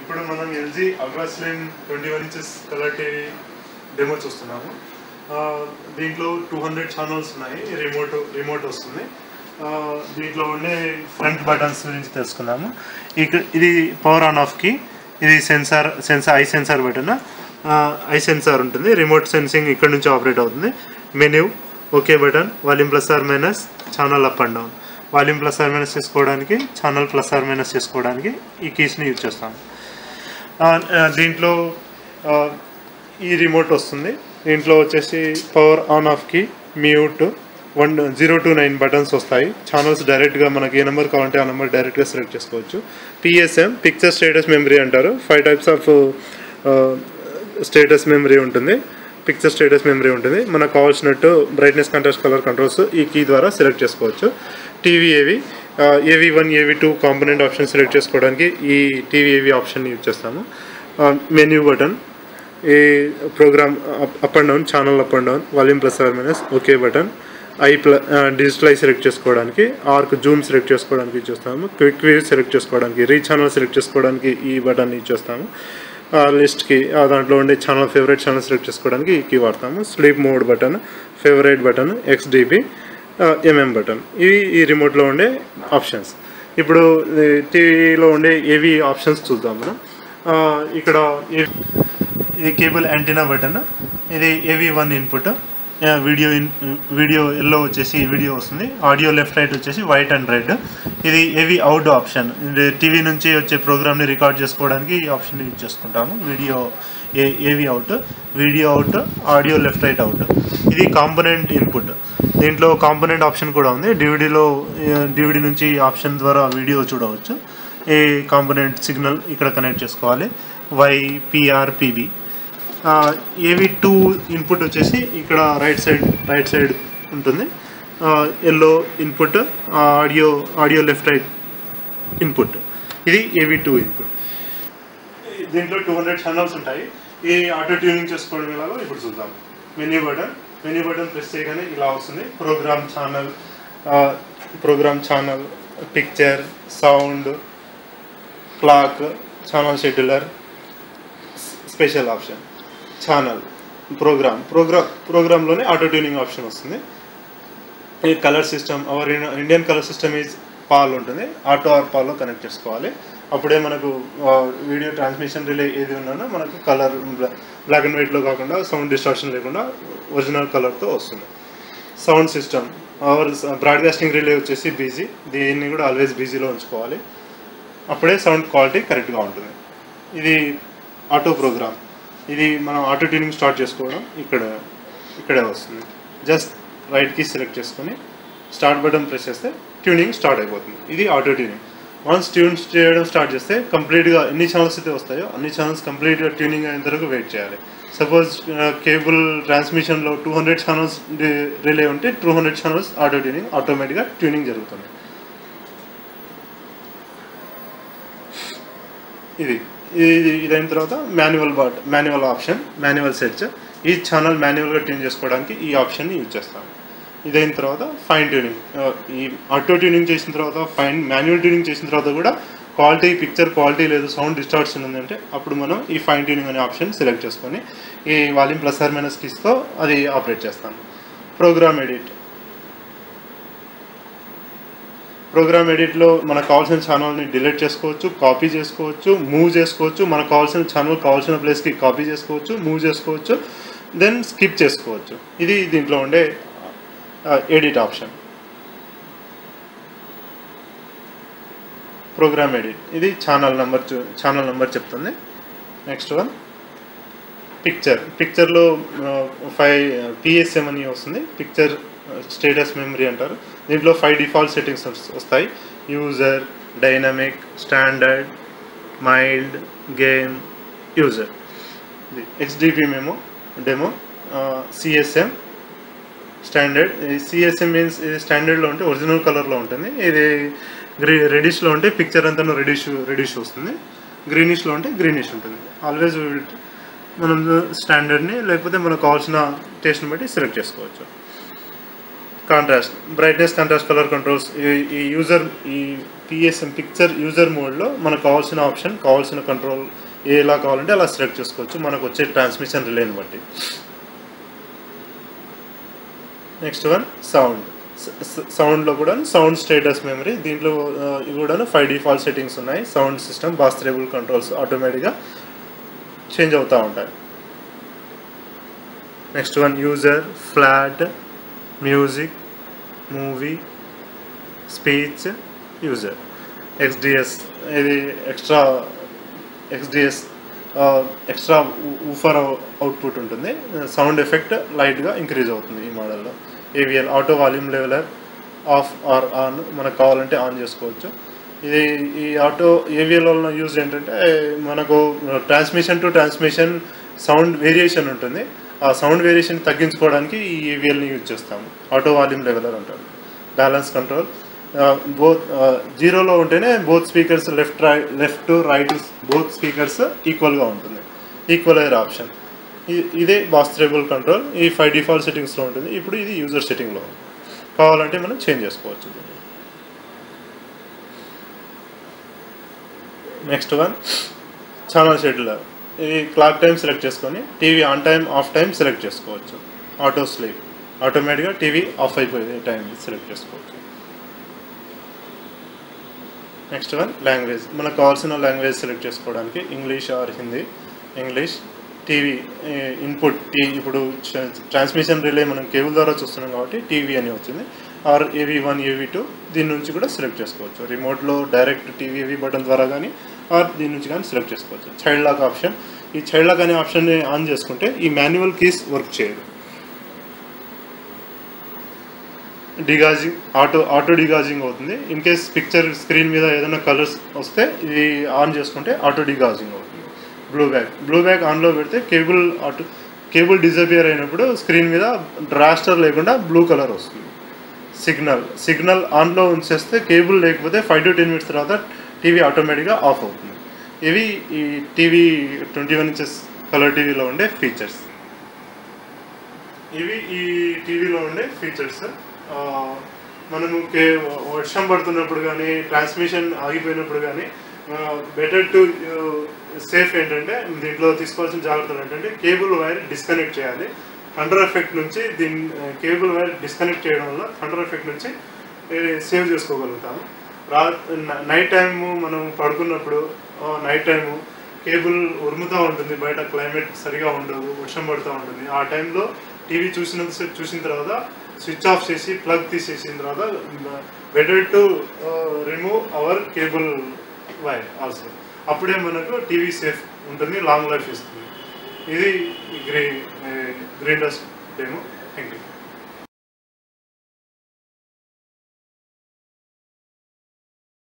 ఇప్పుడు మనం LG ultra slim twenty one inches colour TV demo చూస్తున్నాము ఆ, దీంట్లో టూ హండ్రెడ్ ఛానల్స్ ఉన్నాయి రిమోట్ రిమోట్ వస్తుంది ఆ, దీంట్లో ఉండే ఫ్రంట్ బటన్స్ గురించి తెలుసుకుందాము ఇక్కడ ఇది పవర్ ఆన్ ఆఫ్కి ఇది sensor sensor eye sensor button eye sensor ఉంటుంది రిమోట్ సెన్సింగ్ ఇక్కడ నుంచి ఆపరేట్ అవుతుంది menu okay button volume plus or minus channel up and down volume plus or minus చేసుకోవడానికి ఛానల్ ప్లస్ ఆర్ మైనస్ చేసుకోవడానికి ఈ కీస్ని use చేస్తాం ఆ, ఆ, దీంట్లో ఆ, ఈ రిమోట్ వస్తుంది దీంట్లో వచ్చేసి పవర్ ఆన్ ఆఫ్కి mute one zero to nine buttons వస్తాయి ఛానల్స్ డైరెక్ట్గా మనకి ఏ నెంబర్ కావాలంటే ఆ నెంబర్ డైరెక్ట్గా సెలెక్ట్ చేసుకోవచ్చు పిఎస్ఎం పిక్చర్ స్టేటస్ మెమరీ అంటారు five types of status memory ఉంటుంది పిక్చర్ స్టేటస్ మెమరీ ఉంటుంది మనకు కావాల్సినట్టు బ్రైట్నెస్ కంట్రాస్ట్ కలర్ కంట్రోల్స్ ఈ కీ ద్వారా సెలెక్ట్ చేసుకోవచ్చు టీవీ ఏవి ఏవి వన్ ఏవి టూ కాంపోనెంట్ ఆప్షన్ సెలెక్ట్ చేసుకోవడానికి ఈ టీవీ ఏవి ఆప్షన్ యూజ్ చేస్తాము మెన్యూ బటన్ ఈ program up and down channel up and down volume plus or minus okay button ఐ ప్ల డిజిటల్ ఐ సెలెక్ట్ చేసుకోవడానికి ఆర్క్ జూమ్ సెలెక్ట్ చేసుకోవడానికి యూజ్ చేస్తాము క్విక్ వ్యూ సెలెక్ట్ చేసుకోవడానికి రీ ఛానల్ సెలెక్ట్ చేసుకోవడానికి ఈ బటన్ యూజ్ చేస్తాము లిస్ట్కి దాంట్లో ఉండే ఛానల్ ఫేవరెట్ ఛానల్ సెలెక్ట్ చేసుకోవడానికి ఈ కీ వాడతాము sleep mode button favourite button XDB MM button ఇవి ఈ రిమోట్లో ఉండే ఆప్షన్స్ ఇప్పుడు టీవీలో ఉండే ఏవి ఆప్షన్స్ చూద్దాం మనం ఆ, ఇక్కడ ఏ- ఇది కేబుల్ యాంటీనా బటన్ ఇది AV one input video in video yellow వచ్చేసి వీడియో వస్తుంది ఆడియో లెఫ్ట్ రైట్ వచ్చేసి వైట్ అండ్ రెడ్ ఇది ఏవి అవుట్ ఆప్షన్ ఇది టీవీ నుంచి వచ్చే ప్రోగ్రామ్ని రికార్డ్ చేసుకోవడానికి ఈ ఆప్షన్ యూజ్ చేసుకుంటాము వీడియో ఏ AV out video out audio left right out ఇది కాంపోనెంట్ ఇన్పుట్ దీంట్లో కాంపోనెంట్ ఆప్షన్ కూడా ఉంది డివిడీలో డివిడీ నుంచి ఆప్షన్ ద్వారా వీడియో చూడవచ్చు ఏ కాంపోనెంట్ సిగ్నల్ ఇక్కడ కనెక్ట్ చేసుకోవాలి Y PR PB AV two input వచ్చేసి ఇక్కడ రైట్ సైడ్ రైట్ సైడ్ ఉంటుంది yellow input audio audio left right input ఇది ఏవి టూ ఇన్పుట్ దీంట్లో టూ హండ్రెడ్ ఛానల్స్ ఉంటాయి ఈ ఆటో ట్యూనింగ్ చేసుకోవడం ఎలాగో ఇప్పుడు చూద్దాం menu button menu button press చేయగానే ఇలా వస్తుంది program channel program channel picture sound clock channel scheduler special option channel program program ప్రోగ్రామ్లోనే ఆటో ట్యూనింగ్ ఆప్షన్ వస్తుంది ఈ colour system our Indian colour system is PAL ఉంటుంది ఆటో ఆర్ పాల్లో connect చేసుకోవాలి అప్పుడే మనకు వీడియో ట్రాన్స్మిషన్ రిలే ఏది ఉన్నానో మనకు కలర్ బ్లాక్ అండ్ వైట్లో కాకుండా సౌండ్ డిస్ట్రాక్షన్ లేకుండా ఒరిజినల్ కలర్తో వస్తుంది sound system our broadcasting relay వచ్చేసి బీజీ దీన్ని కూడా ఆల్వేస్ బీజీలో ఉంచుకోవాలి అప్పుడే సౌండ్ క్వాలిటీ కరెక్ట్గా ఉంటుంది ఇది ఆటో ప్రోగ్రామ్ ఇది మనం ఆటో ట్యూనింగ్ స్టార్ట్ చేసుకోవడం ఇక్కడ ఇక్కడే వస్తుంది జస్ట్ రైట్కి సెలెక్ట్ చేసుకొని స్టార్ట్ బటన్ ప్రెస్ చేస్తే ట్యూనింగ్ స్టార్ట్ అయిపోతుంది ఇది ఆటో ట్యూనింగ్ వన్స్ ట్యూన్ చేయడం స్టార్ట్ చేస్తే కంప్లీట్గా ఎన్ని ఛానల్స్ అయితే వస్తాయో అన్ని ఛానల్స్ కంప్లీట్గా ట్యూనింగ్ అయిన వరకు వెయిట్ చేయాలి సపోజ్ కేబుల్ ట్రాన్స్మిషన్లో టూ హండ్రెడ్ ఛానల్స్ రిలే ఉంటే two hundred channels auto tuning ఆటోమేటిక్గా ట్యూనింగ్ జరుగుతుంది ఇది ఇది ఇదైన తర్వాత manual but manual option manual search ఈ ఛానల్ మాన్యువల్గా ట్యూన్ చేసుకోవడానికి ఈ ఆప్షన్ని యూజ్ చేస్తాం ఇదైన తర్వాత ఫైన్ ట్యూనింగ్ ఈ ఆటో ట్యూనింగ్ చేసిన తర్వాత ఫైన్ మాన్యువల్ ట్యూనింగ్ చేసిన తర్వాత కూడా క్వాలిటీ పిక్చర్ క్వాలిటీ లేదు సౌండ్ డిస్టార్షన్ ఉందంటే అప్పుడు మనం ఈ ఫైన్ ట్యూనింగ్ అనే ఆప్షన్ సెలెక్ట్ చేసుకొని ఈ వాల్యూమ్ ప్లస్ ఆర్ మైనస్ కీస్తో అది ఆపరేట్ చేస్తాం ప్రోగ్రామ్ ఎడిట్ ప్రోగ్రామ్ ఎడిట్లో మనకు కావాల్సిన ఛానల్ని డిలీట్ చేసుకోవచ్చు కాపీ చేసుకోవచ్చు మూవ్ చేసుకోవచ్చు మనకు కావాల్సిన ఛానల్ కావాల్సిన ప్లేస్కి కాపీ చేసుకోవచ్చు మూవ్ చేసుకోవచ్చు దెన్ స్కిప్ చేసుకోవచ్చు ఇది దీంట్లో ఉండే ఎడిట్ ఆప్షన్ ప్రోగ్రామ్ ఎడిట్ ఇది ఛానల్ నెంబర్ ఛానల్ నెంబర్ చెప్తుంది నెక్స్ట్ వన్ పిక్చర్ పిక్చర్లో ఫైవ్ పిఎస్ఎం అని వస్తుంది పిక్చర్ స్టేటస్ మెమరీ అంటారు దీంట్లో ఫైవ్ డిఫాల్ట్ సెట్టింగ్స్ వస్తాయి user dynamic standard mild game user HDP మేము demo CSM standard CSM means ఇది స్టాండర్డ్లో ఉంటే ఒరిజినల్ కలర్లో ఉంటుంది ఇది గ్రీ రెడిష్లో ఉంటే పిక్చర్ అంతా రెడిష్ రెడిష్ వస్తుంది గ్రీనిష్లో ఉంటే గ్రీనిష్ ఉంటుంది ఆల్వేస్ మనం స్టాండర్డ్ని లేకపోతే మనకు కావాల్సిన టేస్ట్ని బట్టి సెలెక్ట్ చేసుకోవచ్చు contrast brightness contrast colour controls ఈ యూజర్ ఈ పిఎస్ఎం పిక్చర్ యూజర్ మోడ్లో మనకు కావాల్సిన ఆప్షన్ కావాల్సిన కంట్రోల్ ఎలా కావాలంటే అలా సెలెక్ట్ చేసుకోవచ్చు మనకు వచ్చే ట్రాన్స్మిషన్ రిలేని బట్టి నెక్స్ట్ వన్ సౌండ్ సౌండ్లో కూడా సౌండ్ స్టేటస్ మెమరీ దీంట్లో ఆ, ఇవి కూడా ఫైవ్ డిఫాల్ట్ సెట్టింగ్స్ ఉన్నాయి సౌండ్ సిస్టమ్ బాస్ట్రేబుల్ కంట్రోల్స్ ఆటోమేటిక్గా చేంజ్ అవుతూ ఉంటాయి next one user flat music movie speech user XDS ఇది extra XDS extra woofer output ఉంటుంది సౌండ్ ఎఫెక్ట్ లైట్గా ఇంక్రీజ్ అవుతుంది ఈ మోడల్లో AVL auto volume leveller off or on మనకు కావాలంటే ఆన్ చేసుకోవచ్చు ఇది ఈ ఆటో ఏవిఎల్ వలన యూజ్ ఏంటంటే మనకు transmission to transmission sound variation ఉంటుంది ఆ సౌండ్ వేరియేషన్ తగ్గించుకోవడానికి ఈ ఏవిఎల్ని యూజ్ చేస్తాము ఆటో వాల్యూమ్ లెవెలర్ అంటారు బ్యాలెన్స్ కంట్రోల్ బోత్ జీరోలో ఉంటేనే both speakers left right left to right both speakers ఈక్వల్గా ఉంటుంది ఈక్వలైజర్ ఆప్షన్ ఇదే బాస్ట్రేబుల్ కంట్రోల్ ఈ ఫైవ్ డిఫాల్ట్ సెట్టింగ్స్లో ఉంటుంది ఇప్పుడు ఇది యూజర్ సెట్టింగ్లో ఉంది కావాలంటే మనం చేంజ్ చేసుకోవచ్చు నెక్స్ట్ వన్ ఛానల్ షెడ్యూలర్ ఇది క్లాక్ టైం సెలెక్ట్ చేసుకొని TV on time off time select చేసుకోవచ్చు ఆటో స్లీప్ ఆటోమేటిక్గా టీవీ ఆఫ్ అయిపోయే టైం సెలెక్ట్ చేసుకోవచ్చు నెక్స్ట్ వన్ లాంగ్వేజ్ మనకు కావాల్సిన లాంగ్వేజ్ సెలెక్ట్ చేసుకోవడానికి English or Hindi English TV input టీ ఇప్పుడు ట్రాన్స్మిషన్ రిలే మనం కేబుల్ ద్వారా చూస్తున్నాం కాబట్టి టీవీ అని వచ్చింది ఆర్ ఏవి వన్ ఏవి టూ దీని నుంచి కూడా సెలెక్ట్ చేసుకోవచ్చు రిమోట్లో డైరెక్ట్ టీవీ బటన్ ద్వారా కానీ ఆర్ దీని నుంచి కానీ సెలెక్ట్ చేసుకోవచ్చు చైల్డ్ లాక్ ఆప్షన్ ఈ చైల్డ్ లాక్ అనే ఆప్షన్ని ఆన్ చేసుకుంటే ఈ మాన్యువల్ కీస్ వర్క్ చేయదు డిగాజింగ్ ఆటో ఆటో డిగాజింగ్ అవుతుంది ఇన్ కేస్ పిక్చర్ స్క్రీన్ మీద ఏదైనా కలర్స్ వస్తే ఇది ఆన్ చేసుకుంటే ఆటో డిగాజింగ్ అవుతుంది బ్లూ బ్యాక్ బ్లూ బ్యాక్ ఆన్లో పెడితే కేబుల్ ఆటో కేబుల్ డిజపియర్ అయినప్పుడు స్క్రీన్ మీద డ్రాస్టర్ లేకుండా బ్లూ కలర్ వస్తుంది సిగ్నల్ సిగ్నల్ ఆన్లో ఉంచేస్తే కేబుల్ లేకపోతే ఫైవ్ టు టెన్ మినిట్స్ తర్వాత టీవీ ఆటోమేటిక్గా ఆఫ్ అవుతుంది ఇవి ఈ TV twenty one inches colour టీవీలో ఉండే ఫీచర్స్ ఇవి ఈ టీవీలో ఉండే ఫీచర్స్ మనము కే వర్షం పడుతున్నప్పుడు కానీ ట్రాన్స్మిషన్ ఆగిపోయినప్పుడు కానీ బెటర్ టు సేఫ్ ఏంటంటే దీంట్లో తీసుకోవాల్సిన జాగ్రత్తలు ఏంటంటే కేబుల్ వైర్ డిస్కనెక్ట్ చేయాలి థండర్ ఎఫెక్ట్ నుంచి దీని కేబుల్ వైర్ డిస్కనెక్ట్ చేయడం వల్ల థండర్ ఎఫెక్ట్ నుంచి సేవ్ చేసుకోగలుగుతాము రా నైట్ టైము మనం పడుకున్నప్పుడు నైట్ టైము కేబుల్ ఉరుముతూ ఉంటుంది బయట క్లైమేట్ సరిగా ఉండదు వర్షం పడుతూ ఉంటుంది ఆ టైంలో టీవీ చూసినంతసేపు చూసిన తర్వాత స్విచ్ ఆఫ్ చేసి ప్లగ్ తీసేసిన తర్వాత better to remove our cable wire also అప్పుడే మనకు టీవీ సేఫ్ ఉంటుంది లాంగ్ లైఫ్ ఇస్తుంది ఇది గ్రీ green dust demo thank you